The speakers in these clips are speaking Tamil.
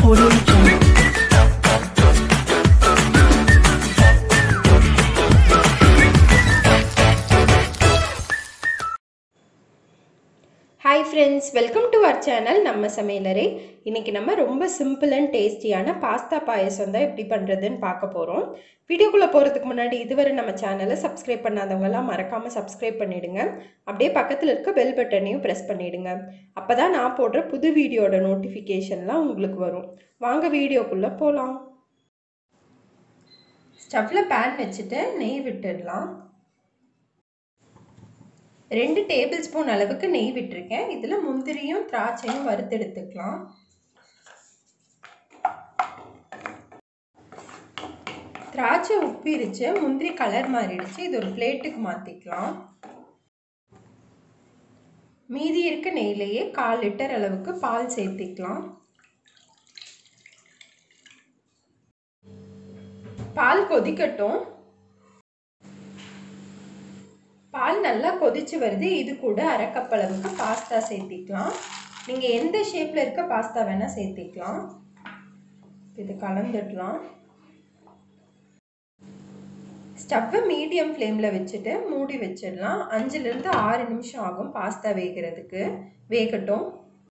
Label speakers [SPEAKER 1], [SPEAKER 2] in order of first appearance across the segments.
[SPEAKER 1] Audio Jungle.
[SPEAKER 2] Hi friends welcome to our channel நம்ம சமையலறை இன்றைக்கி நம்ம ரொம்ப சிம்பிள் அண்ட் டேஸ்டியான பாஸ்தா பாயசம் தான் எப்படி பண்ணுறதுன்னு பார்க்க போகிறோம் வீடியோக்குள்ளே போகிறதுக்கு முன்னாடி இதுவரை நம்ம சேனலை சப்ஸ்கிரைப் பண்ணாதவங்கலாம் மறக்காமல் சப்ஸ்கிரைப் பண்ணிவிடுங்க அப்படியே பக்கத்தில் இருக்க பெல் பட்டனையும் ப்ரெஸ் பண்ணிவிடுங்க அப்போ தான் நான் போடுற புது வீடியோட நோட்டிஃபிகேஷன்லாம் உங்களுக்கு வரும் வாங்க வீடியோக்குள்ளே போகலாம் ஸ்டவ்வில் பேன் வச்சுட்டு நெய் விட்டுடலாம் ரெண்டு டேபிள் ஸ்பூன் அளவுக்கு நெய் விட்டுருக்கேன் இதில் முந்திரியும் திராட்சையும் வறுத்தெடுத்துக்கலாம் திராட்சை உப்பிருச்சு முந்திரி கலர் மாறிடுச்சு இது ஒரு பிளேட்டுக்கு மாற்றிக்கலாம் மீதி இருக்க நெய்லேயே கால் லிட்டர் அளவுக்கு பால் சேர்த்திக்கலாம் பால் கொதிக்கட்டும் பால் நல்லா கொதிச்சு வருது இது கூட அரை கப் அளவுக்கு பாஸ்தா சேர்த்திக்கலாம் நீங்கள் எந்த ஷேப்பில் இருக்க பாஸ்தா வேணால் சேர்த்திக்கலாம் இது கலந்துடலாம் ஸ்டவ்வை மீடியம் ஃப்ளேமில் வச்சுட்டு மூடி வச்சிடலாம் அஞ்சுலேருந்து ஆறு நிமிஷம் ஆகும் பாஸ்தா வேகிறதுக்கு வேகட்டும்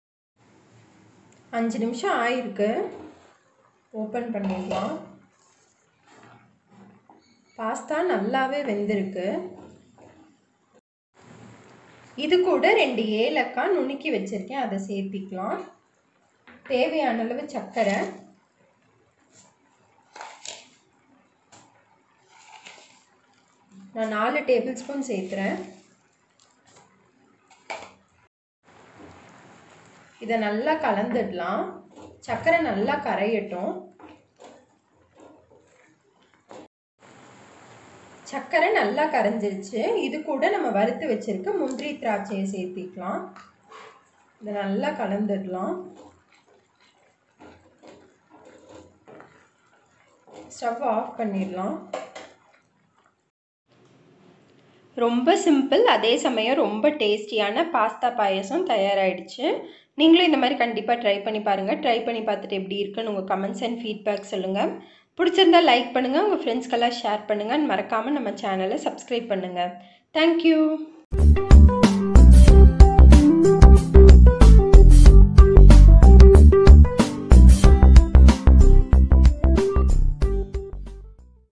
[SPEAKER 2] அஞ்சு நிமிஷம் ஆயிருக்கு ஓப்பன் பண்ணிடலாம் பாஸ்தா நல்லாவே வெந்திருக்கு இது கூட ரெண்டு ஏலக்காய் நுணுக்கி வச்சுருக்கேன் அதை சேர்த்திக்கலாம் தேவையான அளவு சர்க்கரை நான் நாலு டேபிள் ஸ்பூன் சேர்த்துறேன் இதை நல்லா கலந்துடலாம் சர்க்கரை நல்லா கரையட்டும் சர்க்கரை நல்லா கரைஞ்சிருச்சு இது கூட நம்ம வறுத்து வச்சிருக்க முந்திரி திராட்சையை சேர்த்திக்கலாம் இதை நல்லா கலந்துடலாம் ஸ்டவ் ஆஃப் பண்ணிடலாம் ரொம்ப சிம்பிள் அதே சமயம் ரொம்ப டேஸ்டியான பாஸ்தா பாயசம் தயாராகிடுச்சு நீங்களும் இந்த மாதிரி கண்டிப்பாக ட்ரை பண்ணி பாருங்கள் ட்ரை பண்ணி பார்த்துட்டு எப்படி இருக்குன்னு உங்கள் கமெண்ட்ஸ் அண்ட் ஃபீட்பேக் சொல்லுங்கள் பிடிச்சிருந்தா லைக் பண்ணுங்கள் உங்கள் ஃப்ரெண்ட்ஸ்க்கெல்லாம் ஷேர் பண்ணுங்கள் மறக்காமல் நம்ம சேனலை சப்ஸ்கிரைப் பண்ணுங்கள் தேங்க்யூ